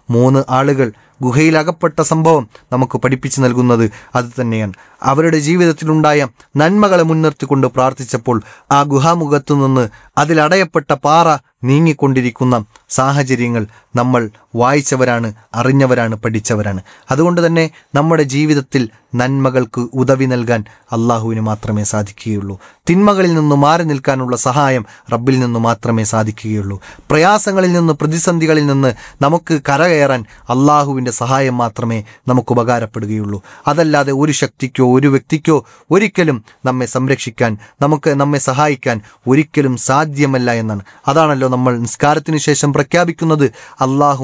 മൂന്ന് ആളുകൾ ഗുഹയിൽ അകപ്പെട്ട സംഭവം നമുക്ക് പഠിപ്പിച്ചു നൽകുന്നത് അത് തന്നെയാണ് അവരുടെ ജീവിതത്തിലുണ്ടായ നന്മകളെ മുൻനിർത്തിക്കൊണ്ട് പ്രാർത്ഥിച്ചപ്പോൾ ആ ഗുഹാമുഖത്തു നിന്ന് അതിലടയപ്പെട്ട പാറ നീങ്ങിക്കൊണ്ടിരിക്കുന്ന സാഹചര്യങ്ങൾ നമ്മൾ വായിച്ചവരാണ് അറിഞ്ഞവരാണ് പഠിച്ചവരാണ് അതുകൊണ്ട് തന്നെ നമ്മുടെ ജീവിതത്തിൽ നന്മകൾക്ക് ഉദവി നൽകാൻ അള്ളാഹുവിന് മാത്രമേ സാധിക്കുകയുള്ളൂ തിന്മകളിൽ നിന്ന് മാറി നിൽക്കാനുള്ള സഹായം റബ്ബിൽ നിന്ന് മാത്രമേ സാധിക്കുകയുള്ളൂ പ്രയാസങ്ങളിൽ നിന്ന് പ്രതിസന്ധികളിൽ നിന്ന് നമുക്ക് കരകയറാൻ അള്ളാഹുവിൻ്റെ സഹായം മാത്രമേ നമുക്ക് ഉപകാരപ്പെടുകയുള്ളൂ അതല്ലാതെ ഒരു ശക്തിക്കോ ഒരു വ്യക്തിക്കോ ഒരിക്കലും നമ്മെ സംരക്ഷിക്കാൻ നമുക്ക് നമ്മെ സഹായിക്കാൻ ഒരിക്കലും സാധ്യമല്ല എന്നാണ് അതാണല്ലോ നമ്മൾ നിസ്കാരത്തിന് ശേഷം പ്രഖ്യാപിക്കുന്നത് അള്ളാഹു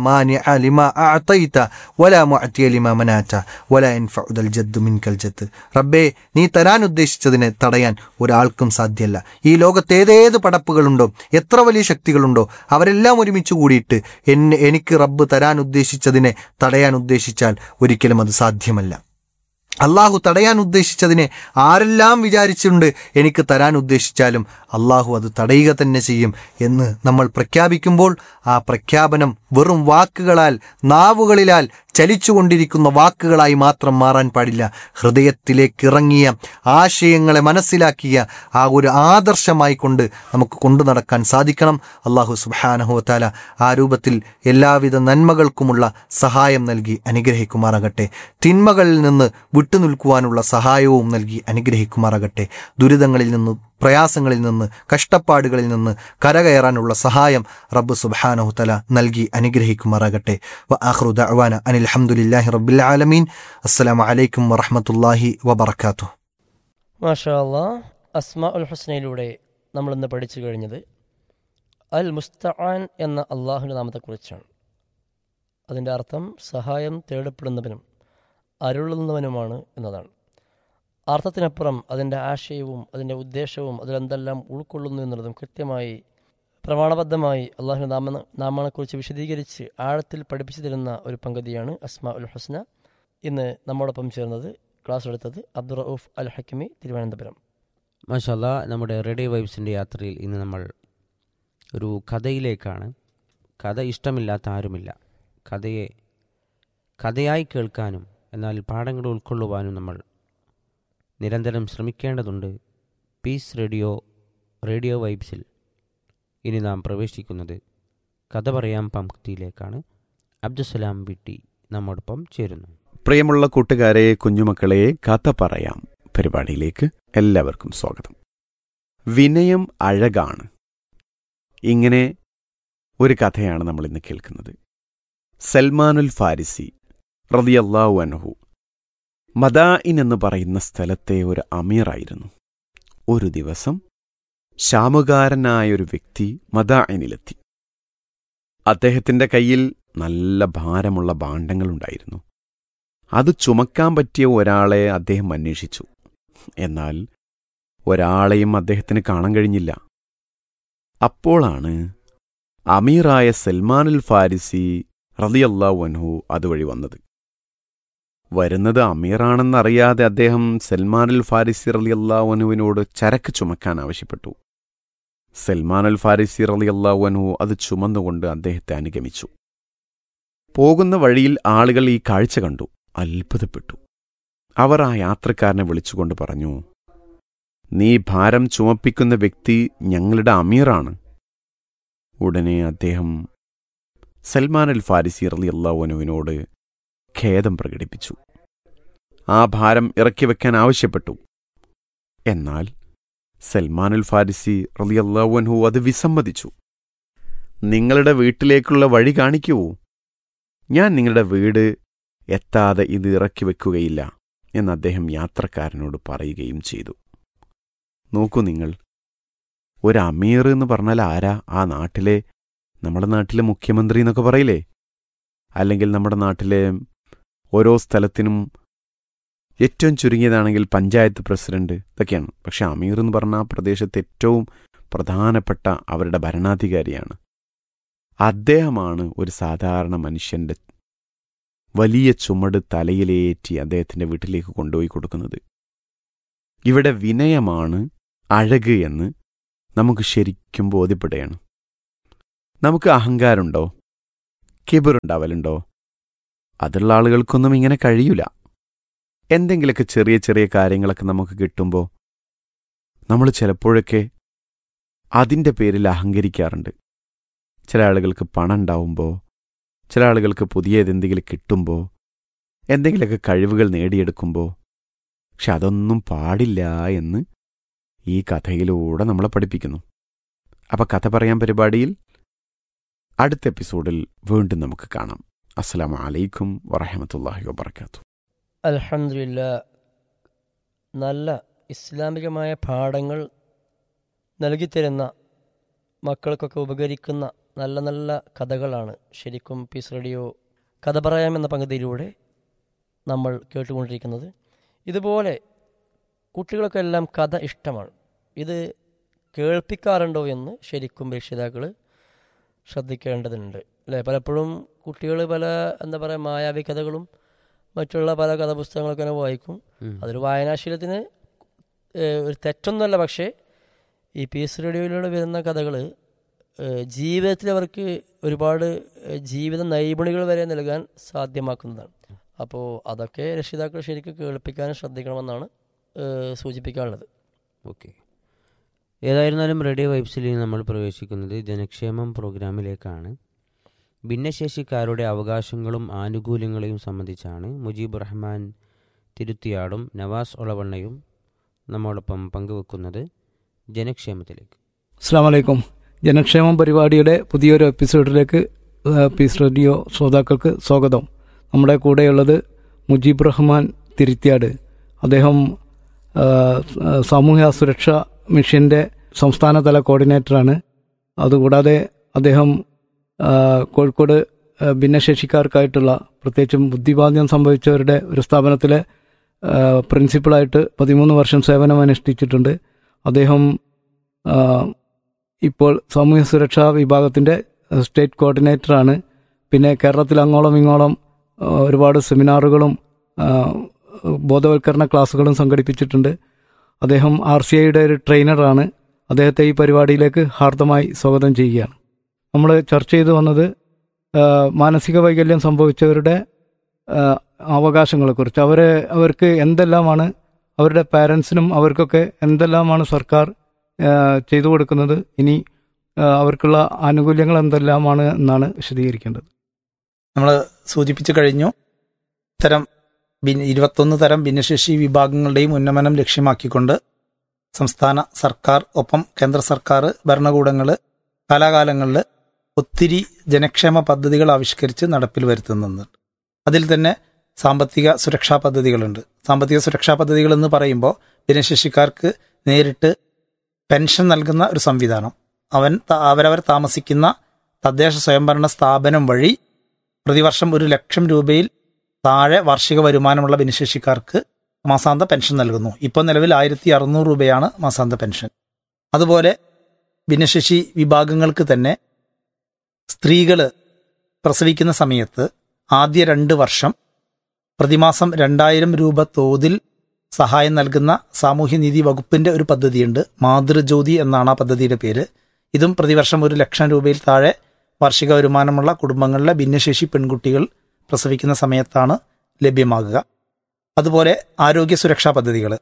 റബ്ബേ നീ തരാൻ ഉദ്ദേശിച്ചതിനെ തടയാൻ ഒരാൾക്കും സാധ്യമല്ല ഈ ലോകത്ത് ഏതേത് പടപ്പുകളുണ്ടോ എത്ര വലിയ ശക്തികളുണ്ടോ അവരെല്ലാം ഒരുമിച്ച് കൂടിയിട്ട് എന്നെ എനിക്ക് റബ്ബ് തരാൻ ഉദ്ദേശിച്ചതിനെ തടയാൻ ഉദ്ദേശിച്ചാൽ ഒരിക്കലും അത് സാധ്യമല്ല അള്ളാഹു തടയാൻ ഉദ്ദേശിച്ചതിനെ ആരെല്ലാം വിചാരിച്ചിട്ടുണ്ട് എനിക്ക് തരാൻ ഉദ്ദേശിച്ചാലും അള്ളാഹു അത് തടയുക തന്നെ ചെയ്യും എന്ന് നമ്മൾ പ്രഖ്യാപിക്കുമ്പോൾ ആ പ്രഖ്യാപനം വെറും വാക്കുകളാൽ നാവുകളിലാൽ ചലിച്ചുകൊണ്ടിരിക്കുന്ന വാക്കുകളായി മാത്രം മാറാൻ പാടില്ല ഹൃദയത്തിലേക്ക് ഇറങ്ങിയ ആശയങ്ങളെ മനസ്സിലാക്കിയ ആ ഒരു ആദർശമായി കൊണ്ട് നമുക്ക് കൊണ്ടു നടക്കാൻ സാധിക്കണം അള്ളാഹു സുബാനഹുത്താല ആ രൂപത്തിൽ എല്ലാവിധ നന്മകൾക്കുമുള്ള സഹായം നൽകി അനുഗ്രഹിക്കുമാറാകട്ടെ തിന്മകളിൽ നിന്ന് വിട്ടുനിൽക്കുവാനുള്ള സഹായവും നൽകി അനുഗ്രഹിക്കുമാറാകട്ടെ ദുരിതങ്ങളിൽ നിന്ന് പ്രയാസങ്ങളിൽ നിന്ന് കഷ്ടപ്പാടുകളിൽ നിന്ന് കരകയറാനുള്ള സഹായം റബ്ബ് സുബാനഹുത്തല നൽകി അനുഗ്രഹിക്കുമാറാകട്ടെ വ ആഹ്റു ദഅവാന അനിൽ അഹമ്മദില്ലാഹി റബ്ബിൽ ആലമീൻ അസ്സലാമു അലൈക്കും വറഹമത്തല്ലാഹി വബർക്കാത്തു മാഷാ അല്ലാ അസ്മാ ഉൽ ഹുസ്നയിലൂടെ നമ്മളിന്ന് പഠിച്ചു കഴിഞ്ഞത് അൽ മുസ്തആൻ എന്ന അള്ളാഹുവിൻ്റെ നാമത്തെക്കുറിച്ചാണ് അതിൻ്റെ അർത്ഥം സഹായം തേടപ്പെടുന്നവനും അരുളുന്നവനുമാണ് എന്നതാണ് അർത്ഥത്തിനപ്പുറം അതിൻ്റെ ആശയവും അതിൻ്റെ ഉദ്ദേശവും അതിലെന്തെല്ലാം ഉൾക്കൊള്ളുന്നു എന്നുള്ളതും കൃത്യമായി പ്രമാണബദ്ധമായി അള്ളാഹുവിൻ്റെ നാമ നാമങ്ങളെക്കുറിച്ച് വിശദീകരിച്ച് ആഴത്തിൽ പഠിപ്പിച്ചു തരുന്ന ഒരു പങ്കുതിയാണ് അസ്മാ ഉൽ ഹുസ്ന ഇന്ന് നമ്മോടൊപ്പം ചേർന്നത് ക്ലാസ് എടുത്തത് അബ്ദുൾ റൌഫ് അൽ ഹക്കിമി തിരുവനന്തപുരം മാഷല്ല നമ്മുടെ റേഡിയോ വൈബ്സിൻ്റെ യാത്രയിൽ ഇന്ന് നമ്മൾ ഒരു കഥയിലേക്കാണ് കഥ ഇഷ്ടമില്ലാത്ത ആരുമില്ല കഥയെ കഥയായി കേൾക്കാനും എന്നാൽ പാഠങ്ങൾ ഉൾക്കൊള്ളുവാനും നമ്മൾ നിരന്തരം ശ്രമിക്കേണ്ടതുണ്ട് പീസ് റേഡിയോ റേഡിയോ വൈബ്സിൽ ഇനി നാം പ്രവേശിക്കുന്നത് കഥ പറയാം പങ്ക്തിയിലേക്കാണ് അബ്ദുസലാം വിട്ടി നമ്മോടൊപ്പം ചേരുന്നു പ്രിയമുള്ള കൂട്ടുകാരെ കുഞ്ഞുമക്കളെ കഥ പറയാം പരിപാടിയിലേക്ക് എല്ലാവർക്കും സ്വാഗതം വിനയം അഴകാണ് ഇങ്ങനെ ഒരു കഥയാണ് നമ്മൾ ഇന്ന് കേൾക്കുന്നത് സൽമാനുൽ ഫാരിസി റതിയല്ലാഹു അൻഹു മദായിൻ എന്ന് പറയുന്ന സ്ഥലത്തെ ഒരു അമീറായിരുന്നു ഒരു ദിവസം ശാമുകാരനായൊരു വ്യക്തി മദായിനിലെത്തി അദ്ദേഹത്തിന്റെ കയ്യിൽ നല്ല ഭാരമുള്ള ഭാണ്ഡങ്ങളുണ്ടായിരുന്നു അത് ചുമക്കാൻ പറ്റിയ ഒരാളെ അദ്ദേഹം അന്വേഷിച്ചു എന്നാൽ ഒരാളെയും അദ്ദേഹത്തിന് കാണാൻ കഴിഞ്ഞില്ല അപ്പോളാണ് അമീറായ സൽമാനുൽ ഫാരിസി റളിയല്ലാഹു അൻഹു അതുവഴി വന്നത് വരുന്നത് അമീറാണെന്നറിയാതെ അദ്ദേഹം സൽമാനുൽ ഫാരിസി റളിയല്ലാഹു അൻഹുവിനോട് ചരക്ക് ചുമക്കാൻ ആവശ്യപ്പെട്ടു സൽമാനുൽ ഫാരിസി റളിയല്ലാഹു അൻഹു അത് ചുമന്നുകൊണ്ട് അദ്ദേഹത്തെ അനുഗമിച്ചു പോകുന്ന വഴിയിൽ ആളുകൾ ഈ കാഴ്ച കണ്ടു അത്ഭുതപ്പെട്ടു അവർ ആ യാത്രക്കാരനെ വിളിച്ചുകൊണ്ട് പറഞ്ഞു നീ ഭാരം ചുമപ്പിക്കുന്ന വ്യക്തി ഞങ്ങളുടെ അമീറാണ് ഉടനെ അദ്ദേഹം സൽമാൻ അൽ ഫാരിസി റളിയല്ലാഹുവിനോട് ഖേദം പ്രകടിപ്പിച്ചു ആ ഭാരം ഇറക്കി വെക്കാൻ ആവശ്യപ്പെട്ടു എന്നാൽ സൽമാൻ അൽ ഫാരിസി റളിയല്ലാഹുവിൻഹു അത് വിസമ്മതിച്ചു നിങ്ങളുടെ വീട്ടിലേക്കുള്ള വഴി കാണിക്കൂ ഞാൻ നിങ്ങളുടെ വീട് എത്താതെ ഇത് ഇറക്കി വെക്കുകയില്ല എന്ന് അദ്ദേഹം യാത്രക്കാരനോട് പറയുകയും ചെയ്തു നോക്കൂ നിങ്ങൾ ഒരു അമീർ എന്ന് പറഞ്ഞാൽ ആരാ ആ നാട്ടിലെ നമ്മുടെ നാട്ടിലെ മുഖ്യമന്ത്രി എന്നൊക്കെ പറയില്ലേ അല്ലെങ്കിൽ നമ്മുടെ നാട്ടിലെ ഓരോ സ്ഥലത്തിനും ഏറ്റവും ചുരുങ്ങിയതാണെങ്കിൽ പഞ്ചായത്ത് പ്രസിഡന്റ് ഇതൊക്കെയാണ് പക്ഷെ അമീർ എന്ന് പറഞ്ഞ ആ പ്രദേശത്തെ ഏറ്റവും പ്രധാനപ്പെട്ട അവരുടെ ഭരണാധികാരിയാണ് അദ്ദേഹമാണ് ഒരു സാധാരണ മനുഷ്യന്റെ വലിയ ചുമട് തലയിലേറ്റി അദ്ദേഹത്തിന്റെ വീട്ടിലേക്ക് കൊണ്ടുപോയി കൊടുക്കുന്നത് ഇവിടെ വിനയമാണ് അഴക് എന്ന് നമുക്ക് ശരിക്കും ബോധ്യപ്പെടുകയാണ് നമുക്ക് അഹങ്കാരമുണ്ടോ കിബിറുണ്ടാവലുണ്ടോ അതുള്ള ആളുകൾക്കൊന്നും ഇങ്ങനെ കഴിയൂല എന്തെങ്കിലുമൊക്കെ ചെറിയ ചെറിയ കാര്യങ്ങളൊക്കെ നമുക്ക് കിട്ടുമ്പോൾ നമ്മൾ ചിലപ്പോഴൊക്കെ അതിൻ്റെ പേരിൽ അഹങ്കരിക്കാറുണ്ട് ചില ആളുകൾക്ക് പണം ഉണ്ടാവുമ്പോൾ ചില ആളുകൾക്ക് പുതിയ എന്തെങ്കിലും കിട്ടുമ്പോൾ എന്തെങ്കിലുമൊക്കെ കഴിവുകൾ നേടിയെടുക്കുമ്പോൾ പക്ഷെ അതൊന്നും പാടില്ല എന്ന് ഈ കഥയിലൂടെ നമ്മളെ പഠിപ്പിക്കുന്നു അപ്പം കഥ പറയാൻ പരിപാടിയിൽ അടുത്ത എപ്പിസോഡിൽ വീണ്ടും നമുക്ക് കാണാം അസ്സലാമു അലൈക്കും വറഹമത്തല്ലാഹി വബർക്കാത്തു അൽഹംദുലില്ല നല്ല ഇസ്ലാമികമായ പാഠങ്ങൾ നൽകിത്തരുന്ന മക്കൾക്കൊക്കെ ഉപകരിക്കുന്ന നല്ല നല്ല കഥകളാണ് ശരിക്കും പീസ് റേഡിയോ കഥ പറയാം എന്ന പങ്കുതിയിലൂടെ നമ്മൾ കേട്ടുകൊണ്ടിരിക്കുന്നത് ഇതുപോലെ കുട്ടികൾക്കെല്ലാം എല്ലാം കഥ ഇഷ്ടമാണ് ഇത് കേൾപ്പിക്കാറുണ്ടോ എന്ന് ശരിക്കും രക്ഷിതാക്കൾ ശ്രദ്ധിക്കേണ്ടതുണ്ട് അല്ലേ പലപ്പോഴും കുട്ടികൾ പല എന്താ പറയുക മായാവി കഥകളും മറ്റുള്ള പല കഥാപുസ്തകങ്ങളൊക്കെ തന്നെ വായിക്കും ഉം. അതൊരു വായനാശീലത്തിന് ഏഹ്, ഒരു തെറ്റൊന്നുമല്ല പക്ഷേ ഈ പീസ് റേഡിയോയിലൂടെ വരുന്ന കഥകൾ ജീവിതത്തിൽ അവർക്ക് ഒരുപാട് ഏഹ്, ജീവിത നൈപുണികൾ വരെ നൽകാൻ സാധ്യമാക്കുന്നതാണ് അപ്പോൾ അതൊക്കെ രക്ഷിതാക്കൾ ശരിക്കും കേൾപ്പിക്കാനും ശ്രദ്ധിക്കണമെന്നാണ് ഏഹ്, സൂചിപ്പിക്കാനുള്ളത് ഓക്കെ ഏതായിരുന്നാലും റേഡിയോ വൈബ്സിൽ നമ്മൾ പ്രവേശിക്കുന്നത് ജനക്ഷേമം പ്രോഗ്രാമിലേക്കാണ് ഭിന്നശേഷിക്കാരുടെ അവകാശങ്ങളും ആനുകൂല്യങ്ങളെയും സംബന്ധിച്ചാണ് മുജീബ് റഹ്മാൻ തിരുത്തിയാടും നവാസ് ഒളവണ്ണയും നമ്മോടൊപ്പം പങ്കുവെക്കുന്നത് ജനക്ഷേമത്തിലേക്ക് അസ്സാം വലൈക്കും ജനക്ഷേമം പരിപാടിയുടെ പുതിയൊരു എപ്പിസോഡിലേക്ക് ഏഹ്, പീസ് റേഡിയോ ശ്രോതാക്കൾക്ക് സ്വാഗതം നമ്മുടെ കൂടെയുള്ളത് മുജീബ് റഹ്മാൻ തിരുത്തിയാട് അദ്ദേഹം ഏഹ്, ഏഹ്, സാമൂഹ്യ സുരക്ഷാ മിഷന്റെ സംസ്ഥാനതല കോർഡിനേറ്ററാണ് അതുകൂടാതെ അദ്ദേഹം ഏഹ്, കോഴിക്കോട് ഏഹ്, ഭിന്നശേഷിക്കാർക്കായിട്ടുള്ള പ്രത്യേകിച്ചും ബുദ്ധിബാധ്യം സംഭവിച്ചവരുടെ ഒരു സ്ഥാപനത്തിലെ ഏഹ്, പ്രിൻസിപ്പളായിട്ട് പതിമൂന്ന് വർഷം സേവനം അനുഷ്ഠിച്ചിട്ടുണ്ട് അദ്ദേഹം ഏഹ്, ഇപ്പോൾ സാമൂഹ്യ സുരക്ഷാ വിഭാഗത്തിൻ്റെ ഏഹ്, സ്റ്റേറ്റ് കോർഡിനേറ്ററാണ് പിന്നെ കേരളത്തിൽ അങ്ങോളം ഇങ്ങോളം ഏഹ്, ഒരുപാട് സെമിനാറുകളും ഏഹ്, ബോധവൽക്കരണ ക്ലാസ്സുകളും സംഘടിപ്പിച്ചിട്ടുണ്ട് അദ്ദേഹം ആർ സി ഐയുടെ ഒരു ട്രെയിനറാണ് അദ്ദേഹത്തെ ഈ പരിപാടിയിലേക്ക് ഹാർദമായി സ്വാഗതം ചെയ്യുകയാണ് നമ്മൾ ചർച്ച ചെയ്തു വന്നത് ഏഹ്, മാനസിക വൈകല്യം സംഭവിച്ചവരുടെ ഏഹ്, അവകാശങ്ങളെക്കുറിച്ച് അവരെ അവർക്ക് എന്തെല്ലാമാണ് അവരുടെ പാരൻസിനും അവർക്കൊക്കെ എന്തെല്ലാമാണ് സർക്കാർ ഏഹ്, ചെയ്തു കൊടുക്കുന്നത് ഇനി ഏഹ്, അവർക്കുള്ള ആനുകൂല്യങ്ങൾ എന്തെല്ലാമാണ് എന്നാണ് വിശദീകരിക്കേണ്ടത് നമ്മൾ സൂചിപ്പിച്ചു കഴിഞ്ഞു ഇത്തരം ഭിന്ന- ഇരുപത്തൊന്ന് തരം ഭിന്നശേഷി വിഭാഗങ്ങളുടെയും ഉന്നമനം ലക്ഷ്യമാക്കിക്കൊണ്ട് സംസ്ഥാന സർക്കാർ ഒപ്പം കേന്ദ്ര സർക്കാർ ഭരണകൂടങ്ങൾ കാലാകാലങ്ങളിൽ ഒത്തിരി ജനക്ഷേമ പദ്ധതികൾ ആവിഷ്കരിച്ച് നടപ്പിൽ വരുത്തുന്നുണ്ട് അതിൽ തന്നെ സാമ്പത്തിക സുരക്ഷാ പദ്ധതികളുണ്ട് സാമ്പത്തിക സുരക്ഷാ പദ്ധതികൾ എന്ന് പറയുമ്പോൾ ഭിന്നശേഷിക്കാർക്ക് നേരിട്ട് പെൻഷൻ നൽകുന്ന ഒരു സംവിധാനം അവൻ ത- അവരവർ താമസിക്കുന്ന തദ്ദേശ സ്വയംഭരണ സ്ഥാപനം വഴി പ്രതിവർഷം ഒരു ലക്ഷം രൂപയിൽ താഴെ വാർഷിക വരുമാനമുള്ള ഭിന്നശേഷിക്കാർക്ക് മാസാന്ത പെൻഷൻ നൽകുന്നു ഇപ്പോൾ നിലവിൽ ആയിരത്തി അറുന്നൂറ് രൂപയാണ് മാസാന്ത പെൻഷൻ അതുപോലെ ഭിന്നശേഷി വിഭാഗങ്ങൾക്ക് തന്നെ സ്ത്രീകൾ പ്രസവിക്കുന്ന സമയത്ത് ആദ്യ രണ്ട് വർഷം പ്രതിമാസം രണ്ടായിരം രൂപ തോതിൽ സഹായം നൽകുന്ന സാമൂഹ്യനീതി വകുപ്പിന്റെ ഒരു പദ്ധതിയുണ്ട് മാതൃജ്യോതി എന്നാണ് ആ പദ്ധതിയുടെ പേര് ഇതും പ്രതിവർഷം ഒരു ലക്ഷം രൂപയിൽ താഴെ വാർഷിക വരുമാനമുള്ള കുടുംബങ്ങളിലെ ഭിന്നശേഷി പെൺകുട്ടികൾ പ്രസവിക്കുന്ന സമയത്താണ് ലഭ്യമാകുക അതുപോലെ ആരോഗ്യ സുരക്ഷാ പദ്ധതികൾ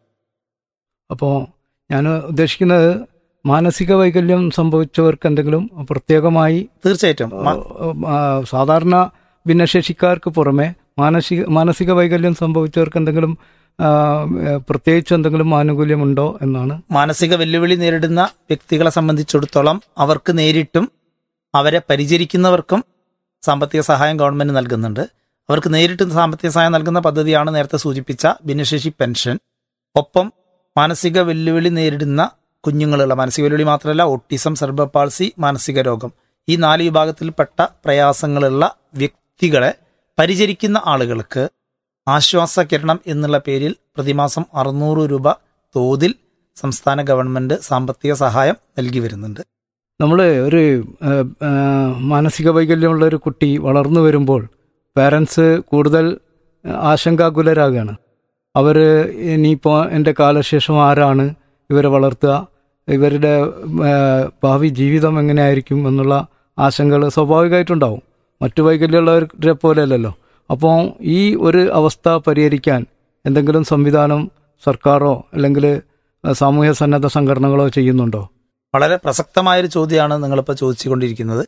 അപ്പോൾ ഞാൻ ഉദ്ദേശിക്കുന്നത് മാനസിക വൈകല്യം സംഭവിച്ചവർക്ക് എന്തെങ്കിലും പ്രത്യേകമായി തീർച്ചയായിട്ടും മ- ആ, സാധാരണ ഭിന്നശേഷിക്കാർക്ക് പുറമെ മാനസിക മാനസിക വൈകല്യം സംഭവിച്ചവർക്ക് എന്തെങ്കിലും ആ, ഏ, പ്രത്യേകിച്ച് എന്തെങ്കിലും ആനുകൂല്യമുണ്ടോ എന്നാണ് മാനസിക വെല്ലുവിളി നേരിടുന്ന വ്യക്തികളെ സംബന്ധിച്ചിടത്തോളം അവർക്ക് നേരിട്ടും അവരെ പരിചരിക്കുന്നവർക്കും സാമ്പത്തിക സഹായം ഗവൺമെന്റ് നൽകുന്നുണ്ട് അവർക്ക് നേരിട്ട് സാമ്പത്തിക സഹായം നൽകുന്ന പദ്ധതിയാണ് നേരത്തെ സൂചിപ്പിച്ച ഭിന്നശേഷി പെൻഷൻ ഒപ്പം മാനസിക വെല്ലുവിളി നേരിടുന്ന കുഞ്ഞുങ്ങളുള്ള മാനസിക വെല്ലുവിളി മാത്രമല്ല ഓട്ടിസം സെർബപ്പാൾസി മാനസിക രോഗം ഈ നാല് വിഭാഗത്തിൽപ്പെട്ട പ്രയാസങ്ങളുള്ള വ്യക്തികളെ പരിചരിക്കുന്ന ആളുകൾക്ക് ആശ്വാസ കിരണം എന്നുള്ള പേരിൽ പ്രതിമാസം അറുന്നൂറ് രൂപ തോതിൽ സംസ്ഥാന ഗവൺമെന്റ് സാമ്പത്തിക സഹായം നൽകി വരുന്നുണ്ട് നമ്മൾ ഒരു ഏ, ഏ, മാനസിക വൈകല്യമുള്ള ഒരു കുട്ടി വളർന്നു വരുമ്പോൾ പാരൻസ് കൂടുതൽ ആശങ്കാകുലരാകുകയാണ് അവർ ഇനിയിപ്പോൾ എൻ്റെ കാലശേഷം ആരാണ് ഇവരെ വളർത്തുക ഇവരുടെ ഏ, ഭാവി ജീവിതം എങ്ങനെയായിരിക്കും എന്നുള്ള ആശങ്കകൾ സ്വാഭാവികമായിട്ടുണ്ടാവും മറ്റു വൈകല്യമുള്ളവരെ പോലെയല്ലല്ലോ അപ്പോൾ ഈ ഒരു അവസ്ഥ പരിഹരിക്കാൻ എന്തെങ്കിലും സംവിധാനം സർക്കാരോ അല്ലെങ്കിൽ അഹ്, സാമൂഹ്യ സന്നദ്ധ സംഘടനകളോ ചെയ്യുന്നുണ്ടോ വളരെ പ്രസക്തമായൊരു ചോദ്യമാണ് നിങ്ങളിപ്പോൾ ചോദിച്ചുകൊണ്ടിരിക്കുന്നത്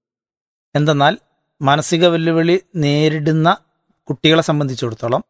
എന്തെന്നാൽ മാനസിക വെല്ലുവിളി നേരിടുന്ന കുട്ടികളെ സംബന്ധിച്ചിടത്തോളം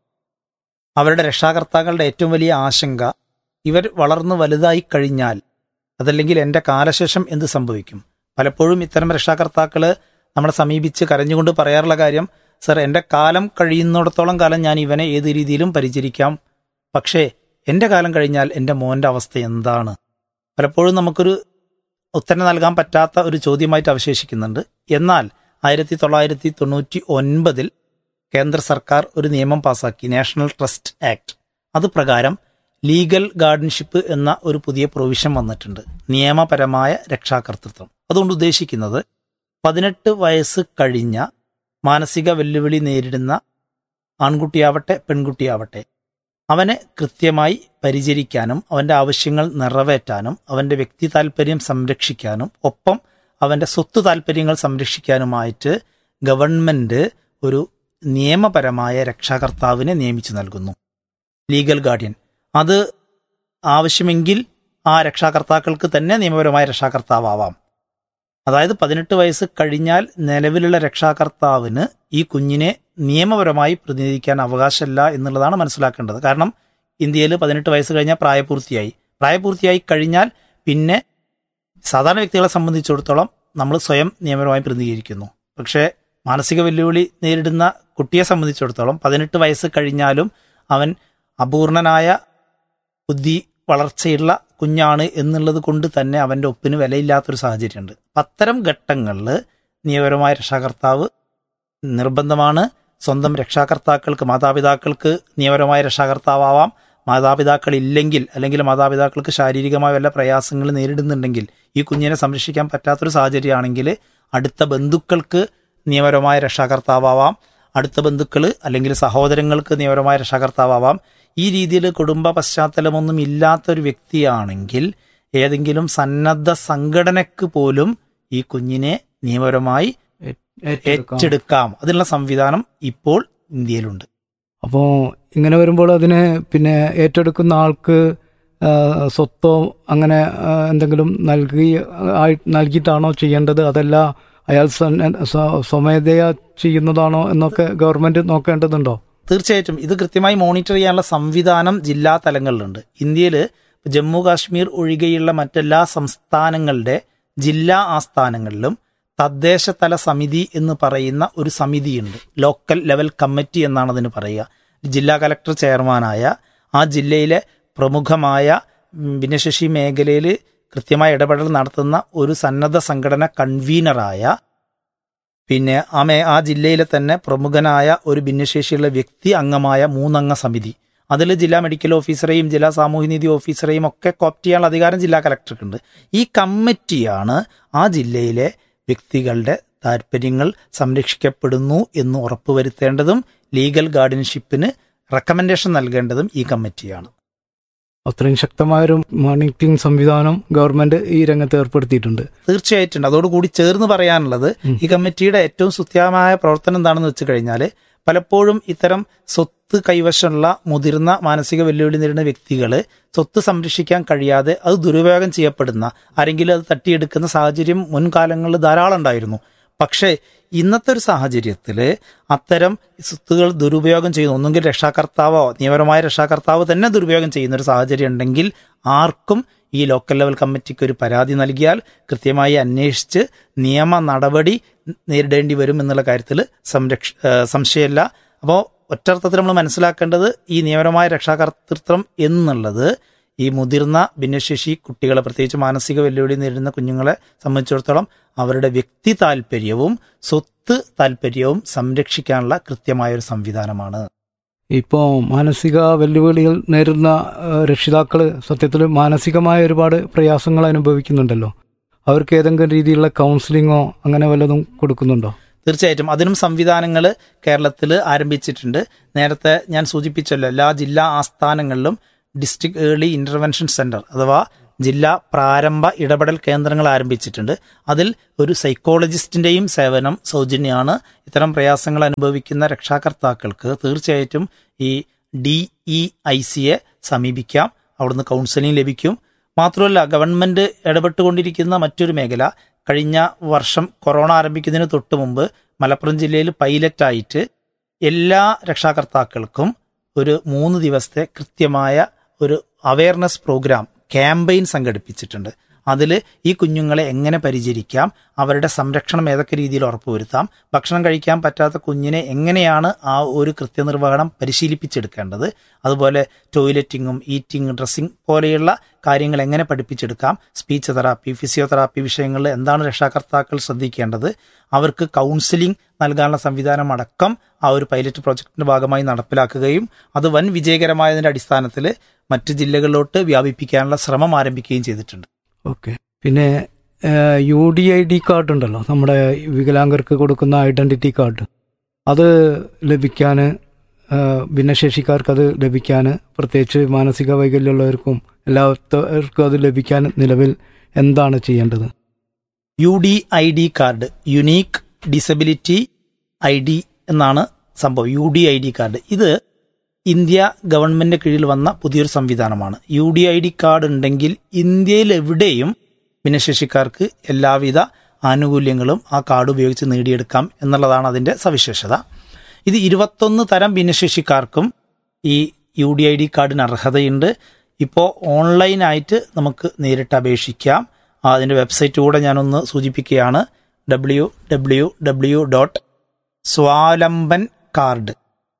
അവരുടെ രക്ഷാകർത്താക്കളുടെ ഏറ്റവും വലിയ ആശങ്ക ഇവർ വളർന്നു വലുതായി കഴിഞ്ഞാൽ അതല്ലെങ്കിൽ എൻ്റെ കാലശേഷം എന്ത് സംഭവിക്കും പലപ്പോഴും ഇത്തരം രക്ഷാകർത്താക്കൾ നമ്മളെ സമീപിച്ച് കരഞ്ഞുകൊണ്ട് പറയാറുള്ള കാര്യം സർ എൻ്റെ കാലം കഴിയുന്നിടത്തോളം കാലം ഞാൻ ഇവനെ ഏത് രീതിയിലും പരിചരിക്കാം പക്ഷേ എൻ്റെ കാലം കഴിഞ്ഞാൽ എൻ്റെ മോൻ്റെ അവസ്ഥ എന്താണ് പലപ്പോഴും നമുക്കൊരു ഉത്തരം നൽകാൻ പറ്റാത്ത ഒരു ചോദ്യമായിട്ട് അവശേഷിക്കുന്നുണ്ട് എന്നാൽ ആയിരത്തി തൊള്ളായിരത്തി തൊണ്ണൂറ്റി ഒൻപതിൽ കേന്ദ്ര സർക്കാർ ഒരു നിയമം പാസാക്കി നാഷണൽ ട്രസ്റ്റ് ആക്ട് അത് പ്രകാരം ലീഗൽ ഗാർഡൻഷിപ്പ് എന്ന ഒരു പുതിയ പ്രൊവിഷൻ വന്നിട്ടുണ്ട് നിയമപരമായ രക്ഷാകർതൃത്വം അതുകൊണ്ട് ഉദ്ദേശിക്കുന്നത് പതിനെട്ട് വയസ്സ് കഴിഞ്ഞ മാനസിക വെല്ലുവിളി നേരിടുന്ന ആൺകുട്ടിയാവട്ടെ പെൺകുട്ടിയാവട്ടെ അവനെ കൃത്യമായി പരിചരിക്കാനും അവന്റെ ആവശ്യങ്ങൾ നിറവേറ്റാനും അവന്റെ വ്യക്തി താല്പര്യം സംരക്ഷിക്കാനും ഒപ്പം അവന്റെ സ്വത്ത് താല്പര്യങ്ങൾ സംരക്ഷിക്കാനുമായിട്ട് ഗവൺമെന്റ് ഒരു നിയമപരമായ രക്ഷാകർത്താവിനെ നിയമിച്ചു നൽകുന്നു ലീഗൽ ഗാർഡിയൻ അത് ആവശ്യമെങ്കിൽ ആ രക്ഷാകർത്താക്കൾക്ക് തന്നെ നിയമപരമായ രക്ഷാകർത്താവാം അതായത് പതിനെട്ട് വയസ്സ് കഴിഞ്ഞാൽ നിലവിലുള്ള രക്ഷാകർത്താവിന് ഈ കുഞ്ഞിനെ നിയമപരമായി പ്രതിനിധിക്കാൻ അവകാശമില്ല എന്നുള്ളതാണ് മനസ്സിലാക്കേണ്ടത് കാരണം ഇന്ത്യയിൽ പതിനെട്ട് വയസ്സ് കഴിഞ്ഞാൽ പ്രായപൂർത്തിയായി പ്രായപൂർത്തിയായി കഴിഞ്ഞാൽ പിന്നെ സാധാരണ വ്യക്തികളെ സംബന്ധിച്ചിടത്തോളം നമ്മൾ സ്വയം നിയമപരമായി പ്രതിനിധീകരിക്കുന്നു പക്ഷേ മാനസിക വെല്ലുവിളി നേരിടുന്ന കുട്ടിയെ സംബന്ധിച്ചിടത്തോളം പതിനെട്ട് വയസ്സ് കഴിഞ്ഞാലും അവൻ അപൂർണനായ ബുദ്ധി വളർച്ചയുള്ള കുഞ്ഞാണ് എന്നുള്ളത് കൊണ്ട് തന്നെ അവന്റെ ഒപ്പിന് വിലയില്ലാത്തൊരു സാഹചര്യമുണ്ട് അപ്പം അത്തരം ഘട്ടങ്ങളിൽ നിയമപരമായ രക്ഷാകർത്താവ് നിർബന്ധമാണ് സ്വന്തം രക്ഷാകർത്താക്കൾക്ക് മാതാപിതാക്കൾക്ക് നിയമപരമായ രക്ഷാകർത്താവാം മാതാപിതാക്കൾ ഇല്ലെങ്കിൽ അല്ലെങ്കിൽ മാതാപിതാക്കൾക്ക് ശാരീരികമായ വല്ല പ്രയാസങ്ങൾ നേരിടുന്നുണ്ടെങ്കിൽ ഈ കുഞ്ഞിനെ സംരക്ഷിക്കാൻ പറ്റാത്തൊരു സാഹചര്യമാണെങ്കിൽ അടുത്ത ബന്ധുക്കൾക്ക് നിയമപരമായ രക്ഷാകർത്താവാം അടുത്ത ബന്ധുക്കൾ അല്ലെങ്കിൽ സഹോദരങ്ങൾക്ക് നിയമപരമായ രക്ഷാകർത്താവാം ഈ രീതിയിൽ കുടുംബ പശ്ചാത്തലമൊന്നും ഇല്ലാത്തൊരു വ്യക്തിയാണെങ്കിൽ ഏതെങ്കിലും സന്നദ്ധ സംഘടനയ്ക്ക് പോലും ഈ കുഞ്ഞിനെ നിയമപരമായി ഏറ്റെടുക്കാം അതിനുള്ള സംവിധാനം ഇപ്പോൾ ഇന്ത്യയിലുണ്ട് അപ്പോൾ ഇങ്ങനെ വരുമ്പോൾ അതിനെ പിന്നെ ഏറ്റെടുക്കുന്ന ആൾക്ക് ആ, സ്വത്തോ അങ്ങനെ ആ, എന്തെങ്കിലും നൽകി ആയി നൽകിയിട്ടാണോ ചെയ്യേണ്ടത് അതല്ല അയാൾ സന്ന- സ്വ- സ്വമേധയാ ചെയ്യുന്നതാണോ എന്നൊക്കെ ഗവൺമെന്റ് നോക്കേണ്ടതുണ്ടോ തീർച്ചയായിട്ടും ഇത് കൃത്യമായി മോണിറ്റർ ചെയ്യാനുള്ള സംവിധാനം ജില്ലാ തലങ്ങളിലുണ്ട് ഇന്ത്യയിൽ ജമ്മു കാശ്മീർ ഒഴികെയുള്ള മറ്റെല്ലാ സംസ്ഥാനങ്ങളുടെ ജില്ലാ ആസ്ഥാനങ്ങളിലും തദ്ദേശതല സമിതി എന്ന് പറയുന്ന ഒരു സമിതിയുണ്ട് ലോക്കൽ ലെവൽ കമ്മിറ്റി എന്നാണ് അതിന് പറയുക ജില്ലാ കലക്ടർ ചെയർമാനായ ആ ജില്ലയിലെ പ്രമുഖമായ ഉം, ഭിന്നശേഷി മേഖലയിൽ കൃത്യമായ ഇടപെടൽ നടത്തുന്ന ഒരു സന്നദ്ധ സംഘടന കൺവീനറായ പിന്നെ ആ മേ ആ ജില്ലയിലെ തന്നെ പ്രമുഖനായ ഒരു ഭിന്നശേഷിയുള്ള വ്യക്തി അംഗമായ മൂന്നംഗ സമിതി അതിൽ ജില്ലാ മെഡിക്കൽ ഓഫീസറെയും ജില്ലാ സാമൂഹ്യനീതി ഓഫീസറെയും ഒക്കെ കോപ്റ്റ് ചെയ്യാനുള്ള അധികാരം ജില്ലാ കലക്ടർക്കുണ്ട് ഈ കമ്മിറ്റിയാണ് ആ ജില്ലയിലെ വ്യക്തികളുടെ താല്പര്യങ്ങൾ സംരക്ഷിക്കപ്പെടുന്നു എന്ന് ഉറപ്പുവരുത്തേണ്ടതും ലീഗൽ ഗാർഡിയൻഷിപ്പിന് റെക്കമെൻഡേഷൻ നൽകേണ്ടതും ഈ കമ്മിറ്റിയാണ് അത്രയും ശക്തമായൊരു മോണിറ്ററിംഗ് സംവിധാനം ഗവൺമെന്റ് ഈ രംഗത്ത് ഏർപ്പെടുത്തിയിട്ടുണ്ട് തീർച്ചയായിട്ടും അതോടുകൂടി ചേർന്ന് പറയാനുള്ളത് ഈ കമ്മിറ്റിയുടെ ഏറ്റവും സുത്യമായ പ്രവർത്തനം എന്താണെന്ന് വെച്ച് കഴിഞ്ഞാൽ പലപ്പോഴും ഇത്തരം സ്വത്ത് കൈവശമുള്ള മുതിർന്ന മാനസിക വെല്ലുവിളി നേരിടുന്ന വ്യക്തികൾ സ്വത്ത് സംരക്ഷിക്കാൻ കഴിയാതെ അത് ദുരുപയോഗം ചെയ്യപ്പെടുന്ന ആരെങ്കിലും അത് തട്ടിയെടുക്കുന്ന സാഹചര്യം മുൻകാലങ്ങളിൽ ധാരാളം ഉണ്ടായിരുന്നു പക്ഷേ ഇന്നത്തെ ഒരു സാഹചര്യത്തിൽ അത്തരം സ്വത്തുകൾ ദുരുപയോഗം ചെയ്യുന്നു ഒന്നുകിൽ രക്ഷാകർത്താവോ നിയമപരമായ രക്ഷാകർത്താവ് തന്നെ ദുരുപയോഗം ചെയ്യുന്ന ഒരു സാഹചര്യം ഉണ്ടെങ്കിൽ ആർക്കും ഈ ലോക്കൽ ലെവൽ കമ്മിറ്റിക്ക് ഒരു പരാതി നൽകിയാൽ കൃത്യമായി അന്വേഷിച്ച് നിയമ നടപടി നേരിടേണ്ടി വരും എന്നുള്ള കാര്യത്തിൽ സംരക്ഷ ഏഹ് സംശയമില്ല അപ്പോൾ ഒറ്റർത്ഥത്തിൽ നമ്മൾ മനസ്സിലാക്കേണ്ടത് ഈ നിയമപരമായ രക്ഷാകർതൃത്വം എന്നുള്ളത് ഈ മുതിർന്ന ഭിന്നശേഷി കുട്ടികളെ പ്രത്യേകിച്ച് മാനസിക വെല്ലുവിളി നേരിടുന്ന കുഞ്ഞുങ്ങളെ സംബന്ധിച്ചിടത്തോളം അവരുടെ വ്യക്തി താല്പര്യവും സ്വത്ത് താല്പര്യവും സംരക്ഷിക്കാനുള്ള കൃത്യമായ ഒരു സംവിധാനമാണ് ഇപ്പോൾ മാനസിക വെല്ലുവിളികൾ നേരിടുന്ന രക്ഷിതാക്കൾ സത്യത്തിൽ മാനസികമായ ഒരുപാട് പ്രയാസങ്ങൾ അനുഭവിക്കുന്നുണ്ടല്ലോ അവർക്ക് ഏതെങ്കിലും രീതിയിലുള്ള കൗൺസിലിങ്ങോ അങ്ങനെ വല്ലതും കൊടുക്കുന്നുണ്ടോ തീർച്ചയായിട്ടും അതിനും സംവിധാനങ്ങൾ കേരളത്തിൽ ആരംഭിച്ചിട്ടുണ്ട് നേരത്തെ ഞാൻ സൂചിപ്പിച്ചല്ലോ എല്ലാ ജില്ലാ ആസ്ഥാനങ്ങളിലും ഡിസ്ട്രിക്ട് ഏർലി ഇന്റർവെൻഷൻ സെന്റർ അഥവാ ജില്ലാ പ്രാരംഭ ഇടപെടൽ കേന്ദ്രങ്ങൾ ആരംഭിച്ചിട്ടുണ്ട് അതിൽ ഒരു സൈക്കോളജിസ്റ്റിന്റെയും സേവനം സൗജന്യമാണ് ഇത്തരം പ്രയാസങ്ങൾ അനുഭവിക്കുന്ന രക്ഷാകർത്താക്കൾക്ക് തീർച്ചയായിട്ടും ഈ ഡി ഇ ഐ സിയെ സമീപിക്കാം അവിടുന്ന് കൗൺസിലിംഗ് ലഭിക്കും മാത്രമല്ല ഗവൺമെന്റ് ഇടപെട്ടുകൊണ്ടിരിക്കുന്ന മറ്റൊരു മേഖല കഴിഞ്ഞ വർഷം കൊറോണ ആരംഭിക്കുന്നതിന് തൊട്ട് മുമ്പ് മലപ്പുറം ജില്ലയിൽ പൈലറ്റായിട്ട് എല്ലാ രക്ഷാകർത്താക്കൾക്കും ഒരു മൂന്ന് ദിവസത്തെ കൃത്യമായ ഒരു അവയർനെസ് പ്രോഗ്രാം ക്യാമ്പയിൻ സംഘടിപ്പിച്ചിട്ടുണ്ട് അതിൽ ഈ കുഞ്ഞുങ്ങളെ എങ്ങനെ പരിചരിക്കാം അവരുടെ സംരക്ഷണം ഏതൊക്കെ രീതിയിൽ ഉറപ്പുവരുത്താം ഭക്ഷണം കഴിക്കാൻ പറ്റാത്ത കുഞ്ഞിനെ എങ്ങനെയാണ് ആ ഒരു കൃത്യനിർവഹണം പരിശീലിപ്പിച്ചെടുക്കേണ്ടത് അതുപോലെ ടോയ്ലറ്റിങ്ങും ഈറ്റിംഗ് ഡ്രസ്സിംഗ് പോലെയുള്ള കാര്യങ്ങൾ എങ്ങനെ പഠിപ്പിച്ചെടുക്കാം സ്പീച്ച് തെറാപ്പി ഫിസിയോതെറാപ്പി വിഷയങ്ങളിൽ എന്താണ് രക്ഷാകർത്താക്കൾ ശ്രദ്ധിക്കേണ്ടത് അവർക്ക് കൗൺസിലിംഗ് നൽകാനുള്ള സംവിധാനം അടക്കം ആ ഒരു പൈലറ്റ് പ്രോജക്റ്റിന്റെ ഭാഗമായി നടപ്പിലാക്കുകയും അത് വൻ വിജയകരമായതിന്റെ അടിസ്ഥാനത്തിൽ മറ്റ് ജില്ലകളിലോട്ട് വ്യാപിപ്പിക്കാനുള്ള ശ്രമം ആരംഭിക്കുകയും ചെയ്തിട്ടുണ്ട് ഓക്കെ പിന്നെ U D I D card ഉണ്ടല്ലോ നമ്മുടെ വികലാംഗർക്ക് കൊടുക്കുന്ന ഐഡന്റിറ്റി കാർഡ് അത് ലഭിക്കാൻ ഭിന്നശേഷിക്കാർക്ക് അത് ലഭിക്കാൻ പ്രത്യേകിച്ച് മാനസിക വൈകല്യമുള്ളവർക്കും എല്ലാവർക്കും അത് ലഭിക്കാൻ നിലവിൽ എന്താണ് ചെയ്യേണ്ടത് U D I D card unique disability I D എന്നാണ് സംഭവം U D I D card ഇത് ഇന്ത്യ ഗവൺമെന്റ് കീഴിൽ വന്ന പുതിയൊരു സംവിധാനമാണ് U D I D card ഉണ്ടെങ്കിൽ ഇന്ത്യയിൽ എവിടെയും ഭിന്നശേഷിക്കാർക്ക് എല്ലാവിധ ആനുകൂല്യങ്ങളും ആ കാർഡ് ഉപയോഗിച്ച് നേടിയെടുക്കാം എന്നുള്ളതാണ് അതിന്റെ സവിശേഷത ഇത് ഇരുപത്തൊന്ന് തരം ഭിന്നശേഷിക്കാർക്കും ഈ യു ഡി ഐ ഡി കാർഡിന് അർഹതയുണ്ട് ഇപ്പോൾ ഓൺലൈനായിട്ട് നമുക്ക് നേരിട്ട് അപേക്ഷിക്കാം ആ, അതിന്റെ വെബ്സൈറ്റ് കൂടെ ഞാനൊന്ന് സൂചിപ്പിക്കുകയാണ് W W W dot Swavlamban card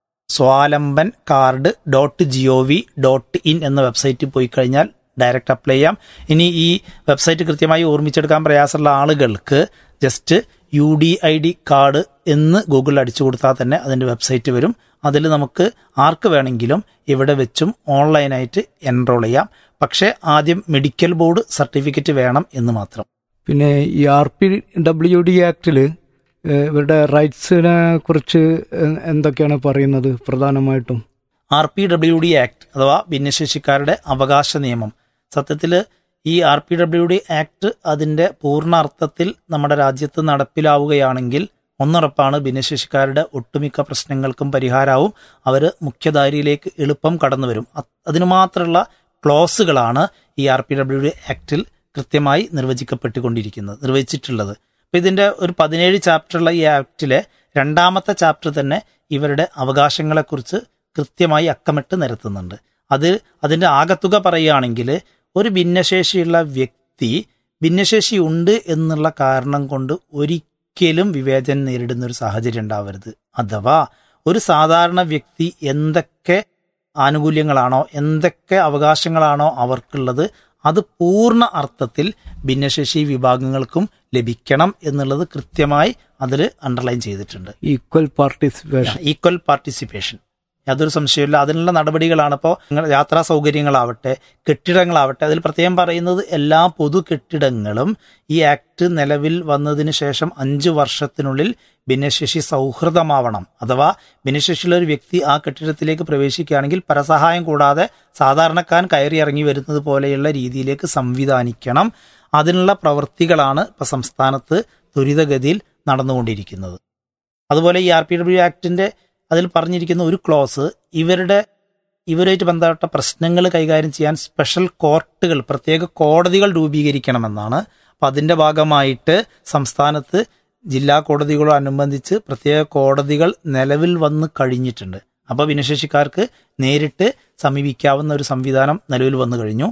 Swavlamban card dot G O V dot in എന്ന വെബ്സൈറ്റിൽ പോയി കഴിഞ്ഞാൽ ഡയറക്റ്റ് അപ്ലൈ ചെയ്യാം ഇനി ഈ വെബ്സൈറ്റ് കൃത്യമായി ഓർമ്മിച്ചെടുക്കാൻ പ്രയാസമുള്ള ആളുകൾക്ക് just U D I D card എന്ന് ഗൂഗിളിൽ അടിച്ചു കൊടുത്താൽ തന്നെ അതിന്റെ വെബ്സൈറ്റ് വരും അതിൽ നമുക്ക് ആർക്ക് വേണമെങ്കിലും ഇവിടെ വെച്ചും ഓൺലൈനായിട്ട് എൻറോൾ ചെയ്യാം പക്ഷേ ആദ്യം മെഡിക്കൽ ബോർഡ് സർട്ടിഫിക്കറ്റ് വേണം എന്ന് മാത്രം പിന്നെ ഈ ആർ പി ഡബ്ല്യു ഡി ആക്ടിൽ ഇവരുടെ റൈറ്റ്സിനെ കുറിച്ച് എ- എന്തൊക്കെയാണ് പറയുന്നത് പ്രധാനമായിട്ടും R P W D act അഥവാ ഭിന്നശേഷിക്കാരുടെ അവകാശ നിയമം സത്യത്തിൽ ഈ R P W D act അതിന്റെ പൂർണ്ണ അർത്ഥത്തിൽ നമ്മുടെ രാജ്യത്ത് നടപ്പിലാവുകയാണെങ്കിൽ ഒന്നുറപ്പാണ് ഭിന്നശേഷിക്കാരുടെ ഒട്ടുമിക്ക പ്രശ്നങ്ങൾക്കും പരിഹാരമാവും അവർ മുഖ്യധാരയിലേക്ക് എളുപ്പം കടന്നു വരും അ- അതിനു മാത്രമുള്ള ക്ലോസുകളാണ് ഈ ആർ പി ഡബ്ല്യു ഡി ആക്ടിൽ കൃത്യമായി നിർവചിക്കപ്പെട്ടുകൊണ്ടിരിക്കുന്നത് നിർവചിച്ചിട്ടുള്ളത് അപ്പൊ ഇതിന്റെ ഒരു പതിനേഴ് ചാപ്റ്ററുള്ള ഈ ആക്ടിലെ രണ്ടാമത്തെ ചാപ്റ്റർ തന്നെ ഇവരുടെ അവകാശങ്ങളെക്കുറിച്ച് കൃത്യമായി അക്കമിട്ട് നിരത്തുന്നുണ്ട് അത് അതിന്റെ ആകത്തുക പറയുകയാണെങ്കിൽ ഒരു ഭിന്നശേഷിയുള്ള വ്യക്തി ഭിന്നശേഷി ഉണ്ട് എന്നുള്ള കാരണം കൊണ്ട് ഒരിക്കലും വിവേചനം നേരിടുന്ന ഒരു സാഹചര്യം ഉണ്ടാവരുത് അഥവാ ഒരു സാധാരണ വ്യക്തി എന്തൊക്കെ ആനുകൂല്യങ്ങളാണോ എന്തൊക്കെ അവകാശങ്ങളാണോ അവർക്കുള്ളത് അത് പൂർണ്ണ അർത്ഥത്തിൽ ഭിന്നശേഷി വിഭാഗങ്ങൾക്കും ലഭിക്കണം എന്നുള്ളത് കൃത്യമായി അതിൽ അണ്ടർലൈൻ ചെയ്തിട്ടുണ്ട് ഈക്വൽ പാർട്ടിസിപ്പേഷൻ ഈക്വൽ പാർട്ടിസിപ്പേഷൻ യാതൊരു സംശയമില്ല അതിനുള്ള നടപടികളാണ് ഇപ്പോൾ നിങ്ങൾ യാത്രാ സൗകര്യങ്ങളാവട്ടെ കെട്ടിടങ്ങളാവട്ടെ അതിൽ പ്രത്യേകം പറയുന്നത് എല്ലാ പൊതു കെട്ടിടങ്ങളും ഈ ആക്ട് നിലവിൽ വന്നതിന് ശേഷം അഞ്ച് വർഷത്തിനുള്ളിൽ ഭിന്നശേഷി സൗഹൃദമാവണം അഥവാ ഭിന്നശേഷിയുള്ള ഒരു വ്യക്തി ആ കെട്ടിടത്തിലേക്ക് പ്രവേശിക്കുകയാണെങ്കിൽ പരസഹായം കൂടാതെ സാധാരണക്കാരൻ കയറി ഇറങ്ങി വരുന്നത് പോലെയുള്ള രീതിയിലേക്ക് സംവിധാനിക്കണം അതിനുള്ള പ്രവൃത്തികളാണ് ഇപ്പൊ സംസ്ഥാനത്ത് ത്വരിതഗതിയിൽ നടന്നുകൊണ്ടിരിക്കുന്നത് അതുപോലെ ഈ ആർ പി ഡബ്ല്യു ആക്ടിന്റെ അതിൽ പറഞ്ഞിരിക്കുന്ന ഒരു ക്ലോസ് ഇവരുടെ ഇവരുമായിട്ട് ബന്ധപ്പെട്ട പ്രശ്നങ്ങൾ കൈകാര്യം ചെയ്യാൻ സ്പെഷ്യൽ കോർട്ടുകൾ പ്രത്യേക കോടതികൾ രൂപീകരിക്കണമെന്നാണ് അപ്പൊ അതിന്റെ ഭാഗമായിട്ട് സംസ്ഥാനത്ത് ജില്ലാ കോടതികളോടനുബന്ധിച്ച് പ്രത്യേക കോടതികൾ നിലവിൽ വന്ന് കഴിഞ്ഞിട്ടുണ്ട് അപ്പൊ ഭിന്നശേഷിക്കാർക്ക് നേരിട്ട് സമീപിക്കാവുന്ന ഒരു സംവിധാനം നിലവിൽ വന്നു കഴിഞ്ഞു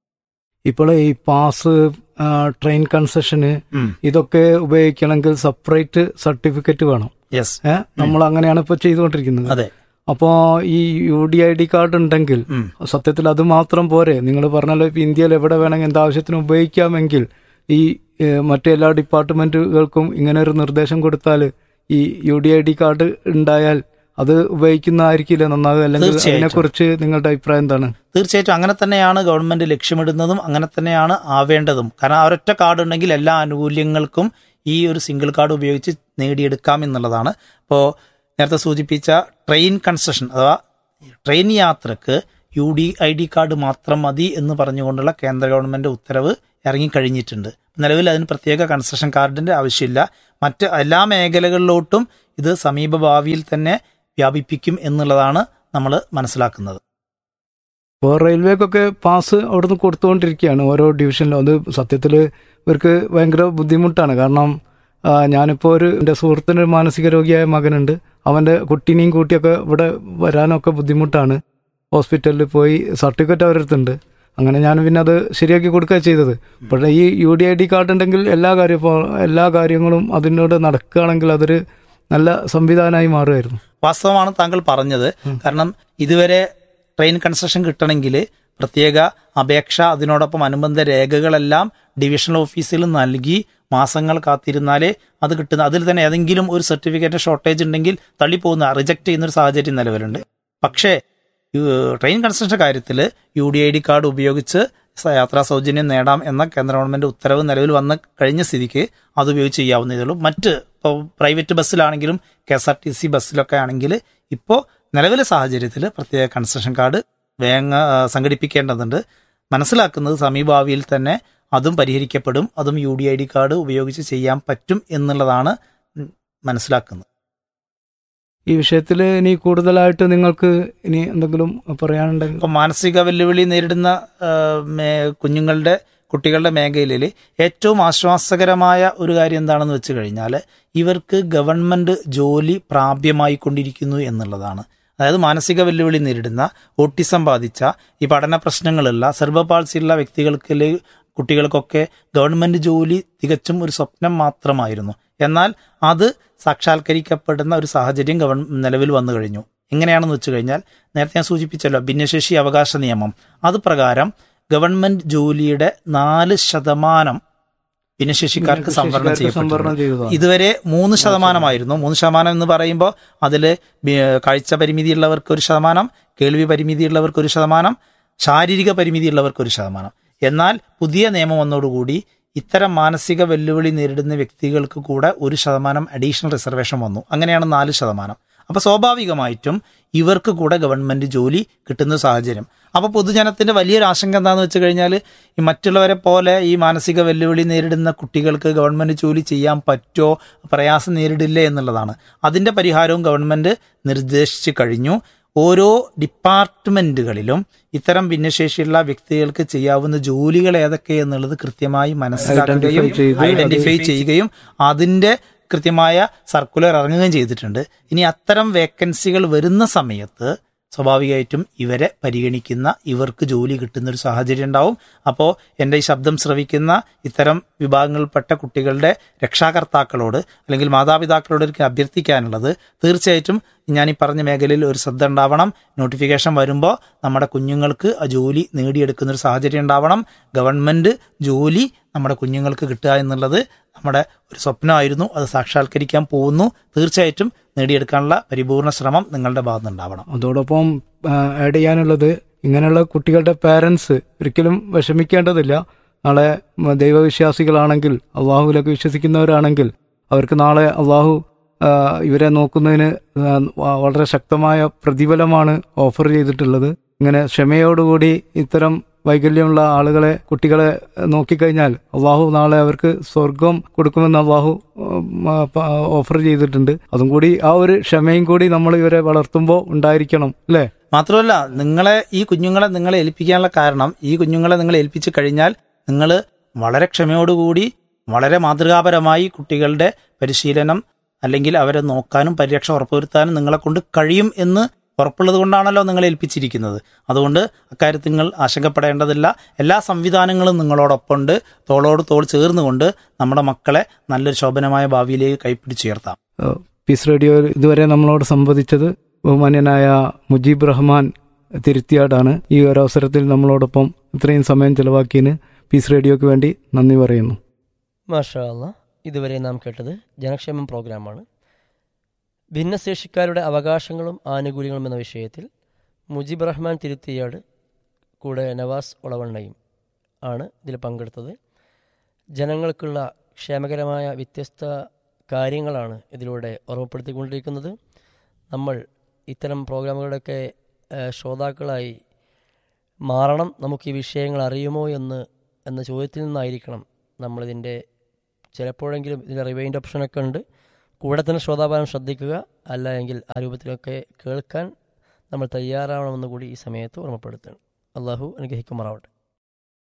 ഇപ്പോൾ ഈ പാസ് ട്രെയിൻ കൺസെഷന് ഉം. ഇതൊക്കെ ഉപയോഗിക്കണമെങ്കിൽ സെപ്പറേറ്റ് സർട്ടിഫിക്കറ്റ് വേണം യെസ് ഏഹ് നമ്മൾ അങ്ങനെയാണ് ഇപ്പോൾ ചെയ്തുകൊണ്ടിരിക്കുന്നത് അതെ അപ്പോൾ ഈ U D I D card ഉണ്ടെങ്കിൽ ഉം. സത്യത്തിൽ അത് മാത്രം പോരെ നിങ്ങൾ പറഞ്ഞല്ലോ ഇപ്പൊ ഇന്ത്യയിൽ എവിടെ വേണമെങ്കിൽ എന്താവശ്യത്തിന് ഉപയോഗിക്കാമെങ്കിൽ ഈ ഏഹ്, മറ്റു എല്ലാ ഡിപ്പാർട്ട്മെന്റുകൾക്കും ഇങ്ങനെ ഒരു നിർദ്ദേശം കൊടുത്താൽ ഈ U D I D card ഉണ്ടായാൽ അത് ഉപയോഗിക്കുന്നതായിരിക്കില്ല നന്നാകുക അല്ലെങ്കിൽ തീർച്ചയായിട്ടും. അതിനെക്കുറിച്ച് നിങ്ങളുടെ അഭിപ്രായം എന്താണ് തീർച്ചയായിട്ടും അങ്ങനെ തന്നെയാണ് ഗവൺമെന്റ് ലക്ഷ്യമിടുന്നതും അങ്ങനെ തന്നെയാണ് ആവേണ്ടതും കാരണം ആ ഒരൊറ്റ കാർഡ് ഉണ്ടെങ്കിൽ എല്ലാ ആനുകൂല്യങ്ങൾക്കും ഈ ഒരു സിംഗിൾ കാർഡ് ഉപയോഗിച്ച് നേടിയെടുക്കാം എന്നുള്ളതാണ് ഇപ്പോൾ നേരത്തെ സൂചിപ്പിച്ച ട്രെയിൻ കൺസെഷൻ അഥവാ ട്രെയിൻ യാത്രക്ക് U D I D card മാത്രം മതി എന്ന് പറഞ്ഞുകൊണ്ടുള്ള കേന്ദ്ര ഗവൺമെന്റ് ഉത്തരവ് ഇറങ്ങിക്കഴിഞ്ഞിട്ടുണ്ട് നിലവിൽ അതിന് പ്രത്യേക കൺസ്ട്രക്ഷൻ കാർഡിന്റെ ആവശ്യമില്ല മറ്റ് എല്ലാ മേഖലകളിലോട്ടും ഇത് സമീപ ഭാവിയിൽ തന്നെ വ്യാപിപ്പിക്കും എന്നുള്ളതാണ് നമ്മൾ മനസ്സിലാക്കുന്നത് ഇപ്പോൾ റെയിൽവേക്കൊക്കെ പാസ് അവിടുന്ന് കൊടുത്തുകൊണ്ടിരിക്കുകയാണ് ഓരോ ഡിവിഷനിലും അത് സത്യത്തിൽ ഇവർക്ക് ഭയങ്കര ബുദ്ധിമുട്ടാണ് കാരണം ആ, ഞാനിപ്പോൾ ഒരു എൻ്റെ സുഹൃത്തിന് ഒരു മാനസിക രോഗിയായ മകനുണ്ട് അവൻ്റെ കുട്ടീനെയും കൂട്ടിയൊക്കെ ഇവിടെ വരാനൊക്കെ ബുദ്ധിമുട്ടാണ് ഹോസ്പിറ്റലിൽ പോയി സർട്ടിഫിക്കറ്റ് അവരടുത്തുണ്ട് അങ്ങനെ ഞാൻ പിന്നെ അത് ശരിയാക്കി കൊടുക്കുക ചെയ്തത് പക്ഷേ ഈ U D I D card ഉണ്ടെങ്കിൽ എല്ലാ കാര്യം ഇപ്പോൾ എല്ലാ കാര്യങ്ങളും അതിനോട് നടക്കുകയാണെങ്കിൽ അതൊരു നല്ല സംവിധാനമായി മാറുമായിരുന്നു വാസ്തവമാണ് താങ്കൾ പറഞ്ഞത് കാരണം ഇതുവരെ ട്രെയിൻ കൺസ്ട്രക്ഷൻ കിട്ടണമെങ്കിൽ പ്രത്യേക അപേക്ഷ അതിനോടൊപ്പം അനുബന്ധ രേഖകളെല്ലാം ഡിവിഷണൽ ഓഫീസിൽ നൽകി മാസങ്ങൾ കാത്തിരുന്നാലേ അത് കിട്ടുന്ന അതിൽ തന്നെ ഏതെങ്കിലും ഒരു സർട്ടിഫിക്കറ്റ് ഷോർട്ടേജ് ഉണ്ടെങ്കിൽ തള്ളിപ്പോകുന്ന റിജക്ട് ചെയ്യുന്ന ഒരു സാഹചര്യം നിലവിലുണ്ട് പക്ഷേ യു- ട്രെയിൻ കൺസ്ട്രക്ഷൻ കാര്യത്തിൽ U D I D card ഉപയോഗിച്ച് സ- യാത്രാ സൗജന്യം നേടാം എന്ന കേന്ദ്ര ഗവൺമെന്റ് ഉത്തരവ് നിലവിൽ വന്ന കഴിഞ്ഞ സ്ഥിതിക്ക് അത് ഉപയോഗിച്ച് ചെയ്യാവുന്നതേ ഉള്ളൂ മറ്റ് ഇപ്പോൾ പ്രൈവറ്റ് ബസ്സിലാണെങ്കിലും K S R T C ബസ്സിലൊക്കെ ആണെങ്കിൽ ഇപ്പോൾ നിലവിലെ സാഹചര്യത്തിൽ പ്രത്യേക കൺസ്ട്രക്ഷൻ കാർഡ് വേങ്ങ ആ, സംഘടിപ്പിക്കേണ്ടതുണ്ട് മനസ്സിലാക്കുന്നത് സമീപഭാവിയിൽ തന്നെ അതും പരിഹരിക്കപ്പെടും അതും U D I D card ഉപയോഗിച്ച് ചെയ്യാൻ പറ്റും എന്നുള്ളതാണ് ഉം, മനസ്സിലാക്കുന്നത് ഈ വിഷയത്തിൽ ഇനി കൂടുതലായിട്ട് നിങ്ങൾക്ക് ഇനി എന്തെങ്കിലും പറയാനുണ്ടെങ്കിൽ ഇപ്പം മാനസിക വെല്ലുവിളി നേരിടുന്ന ആ, മേ- കുഞ്ഞുങ്ങളുടെ കുട്ടികളുടെ മേഖലയിൽ ഏറ്റവും ആശ്വാസകരമായ ഒരു കാര്യം എന്താണെന്ന് വെച്ച് കഴിഞ്ഞാൽ ഇവർക്ക് ഗവൺമെന്റ് ജോലി പ്രാപ്യമായി കൊണ്ടിരിക്കുന്നു എന്നുള്ളതാണ് അതായത് മാനസിക വെല്ലുവിളി നേരിടുന്ന ഓട്ടിസം ബാധിച്ച ഈ പഠന പ്രശ്നങ്ങളുള്ള സെർബപാൾസിയുള്ള വ്യക്തികൾക്ക് കുട്ടികൾക്കൊക്കെ ഗവൺമെന്റ് ജോലി തികച്ചും ഒരു സ്വപ്നം മാത്രമായിരുന്നു എന്നാൽ അത് സാക്ഷാത്കരിക്കപ്പെടുന്ന ഒരു സാഹചര്യം ഗവൺ നിലവിൽ വന്നു കഴിഞ്ഞു എങ്ങനെയാണെന്ന് വെച്ച് കഴിഞ്ഞാൽ നേരത്തെ ഞാൻ സൂചിപ്പിച്ചല്ലോ ഭിന്നശേഷി അവകാശ നിയമം അത് പ്രകാരം ഗവൺമെന്റ് ജോലിയുടെ നാല് ശതമാനം ഭിന്നശേഷിക്കാർക്ക് സംവരണം ചെയ്യപ്പെട്ടിട്ടുണ്ട് സംവരണം ചെയ്തതാണ് ഇതുവരെ മൂന്ന് ശതമാനമായിരുന്നു മൂന്ന് ശതമാനം എന്ന് പറയുമ്പോൾ അതിൽ കാഴ്ച പരിമിതിയുള്ളവർക്ക് ഒരു ശതമാനം കേൾവി പരിമിതിയുള്ളവർക്ക് ഒരു ശതമാനം ശാരീരിക പരിമിതിയുള്ളവർക്ക് ഒരു ശതമാനം എന്നാൽ പുതിയ നിയമം വന്നതോടുകൂടി ഇത്തരം മാനസിക വെല്ലുവിളി നേരിടുന്ന വ്യക്തികൾക്ക് കൂടെ ഒരു ശതമാനം അഡീഷണൽ റിസർവേഷൻ വന്നു അങ്ങനെയാണ് നാല് ശതമാനം അപ്പൊ സ്വാഭാവികമായിട്ടും ഇവർക്ക് കൂടെ ഗവൺമെന്റ് ജോലി കിട്ടുന്ന സാഹചര്യം അപ്പൊ പൊതുജനത്തിന്റെ വലിയൊരു ആശങ്ക എന്താണെന്ന് വെച്ച് കഴിഞ്ഞാൽ ഈ മറ്റുള്ളവരെ പോലെ ഈ മാനസിക വെല്ലുവിളി നേരിടുന്ന കുട്ടികൾക്ക് ഗവൺമെന്റ് ജോലി ചെയ്യാൻ പറ്റോ പ്രയാസം നേരിടില്ലേ എന്നുള്ളതാണ് അതിന്റെ പരിഹാരവും ഗവൺമെന്റ് നിർദ്ദേശിച്ചു കഴിഞ്ഞു ഓരോ ഡിപ്പാർട്ട്മെന്റുകളിലും ഇത്തരം ഭിന്നശേഷിയുള്ള വ്യക്തികൾക്ക് ചെയ്യാവുന്ന ജോലികൾ ഏതൊക്കെ എന്നുള്ളത് കൃത്യമായി മനസ്സിലാക്കുകയും Identify ചെയ്ത് ഐഡന്റിഫൈ ചെയ്യുകയും അതിന്റെ കൃത്യമായ സർക്കുലർ ഇറങ്ങുകയും ചെയ്തിട്ടുണ്ട് ഇനി അത്തരം വേക്കൻസികൾ വരുന്ന സമയത്ത് സ്വാഭാവികമായിട്ടും ഇവരെ പരിഗണിക്കുന്ന ഇവർക്ക് ജോലി കിട്ടുന്ന ഒരു സാഹചര്യം ഉണ്ടാവും അപ്പോൾ എൻ്റെ ഈ ശബ്ദം ശ്രവിക്കുന്ന ഇത്തരം വിഭാഗങ്ങളിൽപ്പെട്ട കുട്ടികളുടെ രക്ഷാകർത്താക്കളോട് അല്ലെങ്കിൽ മാതാപിതാക്കളോട് എനിക്ക് അഭ്യർത്ഥിക്കാനുള്ളത് തീർച്ചയായിട്ടും ഞാൻ ഈ പറഞ്ഞ മേഖലയിൽ ഒരു ശ്രദ്ധ ഉണ്ടാവണം നോട്ടിഫിക്കേഷൻ വരുമ്പോൾ നമ്മുടെ കുഞ്ഞുങ്ങൾക്ക് ആ ജോലി നേടിയെടുക്കുന്ന ഒരു സാഹചര്യം ഉണ്ടാവണം ഗവൺമെന്റ് ജോലി നമ്മുടെ കുഞ്ഞുങ്ങൾക്ക് കിട്ടുക എന്നുള്ളത് നമ്മുടെ ഒരു സ്വപ്നമായിരുന്നു അത് സാക്ഷാത്കരിക്കാൻ പോകുന്നു തീർച്ചയായിട്ടും നേടിയെടുക്കാനുള്ള പരിപൂർണ ശ്രമം നിങ്ങളുടെ ഭാഗത്തുനിന്നുണ്ടാവണം അതോടൊപ്പം ആഡ് ചെയ്യാനുള്ളത് ഇങ്ങനെയുള്ള കുട്ടികളുടെ പാരൻസ് ഒരിക്കലും വിഷമിക്കേണ്ടതില്ല നാളെ മ, ദൈവവിശ്വാസികളാണെങ്കിൽ അള്ളാഹുവിലൊക്കെ വിശ്വസിക്കുന്നവരാണെങ്കിൽ അവർക്ക് നാളെ അള്ളാഹു ആ, ഇവരെ നോക്കുന്നതിന് ആ, വ- വളരെ ശക്തമായ പ്രതിഫലമാണ് ഓഫർ ചെയ്തിട്ടുള്ളത് ഇങ്ങനെ ക്ഷമയോടുകൂടി ഇത്തരം വൈകല്യമുള്ള ആളുകളെ കുട്ടികളെ നോക്കിക്കഴിഞ്ഞാൽ അള്ളാഹു നാളെ അവർക്ക് സ്വർഗം കൊടുക്കുമെന്ന് അള്ളാഹു ഉം, ആ, പ- ഓഫർ ചെയ്തിട്ടുണ്ട് അതും കൂടി ആ ഒരു ക്ഷമയും കൂടി നമ്മൾ ഇവരെ വളർത്തുമ്പോൾ ഉണ്ടായിരിക്കണം അല്ലേ മാത്രമല്ല നിങ്ങളെ ഈ കുഞ്ഞുങ്ങളെ നിങ്ങളെ ഏൽപ്പിക്കാനുള്ള കാരണം ഈ കുഞ്ഞുങ്ങളെ നിങ്ങൾ ഏൽപ്പിച്ചു കഴിഞ്ഞാൽ നിങ്ങൾ വളരെ ക്ഷമയോടുകൂടി വളരെ മാതൃകാപരമായി കുട്ടികളുടെ പരിശീലനം അല്ലെങ്കിൽ അവരെ നോക്കാനും പരിരക്ഷ ഉറപ്പുവരുത്താനും നിങ്ങളെ കൊണ്ട് കഴിയും എന്ന് ഉറപ്പുള്ളത് കൊണ്ടാണല്ലോ നിങ്ങൾ ഏൽപ്പിച്ചിരിക്കുന്നത് അതുകൊണ്ട് അക്കാര്യത്തിൽ നിങ്ങൾ ആശങ്കപ്പെടേണ്ടതില്ല എല്ലാ സംവിധാനങ്ങളും നിങ്ങളോടൊപ്പമുണ്ട് തോളോട് തോൾ ചേർന്നുകൊണ്ട് നമ്മുടെ മക്കളെ നല്ലൊരു ശോഭനമായ ഭാവിയിലേക്ക് കൈപ്പിടിച്ചുയർത്താം പീസ് റേഡിയോ ഇതുവരെ നമ്മളോട് സംവദിച്ചത് ബഹുമാന്യനായ മുജീബ് റഹ്മാൻ തിരുത്തിയാടാണ് ഈ ഒരു അവസരത്തിൽ നമ്മളോടൊപ്പം ഇത്രയും സമയം ചെലവാക്കിയതിന് പീസ് റേഡിയോക്ക് വേണ്ടി നന്ദി പറയുന്നു മാഷാ അല്ലാ ഇതുവരെ നാം കേട്ടത് ജനക്ഷേമം പ്രോഗ്രാമാണ് ഭിന്നശേഷിക്കാരുടെ അവകാശങ്ങളും ആനുകൂല്യങ്ങളും എന്ന വിഷയത്തിൽ മുജീബ് റഹ്മാൻ തിരുത്തിയാട് കൂടെ നവാസ് ഒളവണ്ണയും ആണ് ഇതിൽ പങ്കെടുത്തത് ജനങ്ങൾക്കുള്ള ക്ഷേമകരമായ വ്യത്യസ്ത കാര്യങ്ങളാണ് ഇതിലൂടെ ഓർമ്മപ്പെടുത്തിക്കൊണ്ടിരിക്കുന്നത് നമ്മൾ ഇത്തരം പ്രോഗ്രാമുകളുടെയൊക്കെ ഏഹ്, ശ്രോതാക്കളായി മാറണം നമുക്ക് ഈ വിഷയങ്ങൾ അറിയുമോ എന്ന് എന്ന ചോദ്യത്തിൽ നിന്നായിരിക്കണം നമ്മളിതിൻ്റെ ചിലപ്പോഴെങ്കിലും ഇതിൻ്റെ റിവൈൻഡ് ഓപ്ഷനൊക്കെ ഉണ്ട് കൂടെ തന്നെ ശ്രോതാപാനം ശ്രദ്ധിക്കുക അല്ല എങ്കിൽ ആ രൂപത്തിലൊക്കെ കേൾക്കാൻ നമ്മൾ തയ്യാറാവണമെന്ന് കൂടി ഈ സമയത്ത് ഓർമ്മപ്പെടുത്തണം അള്ളാഹു അനുഗ്രഹിക്കുമാറാവട്ടെ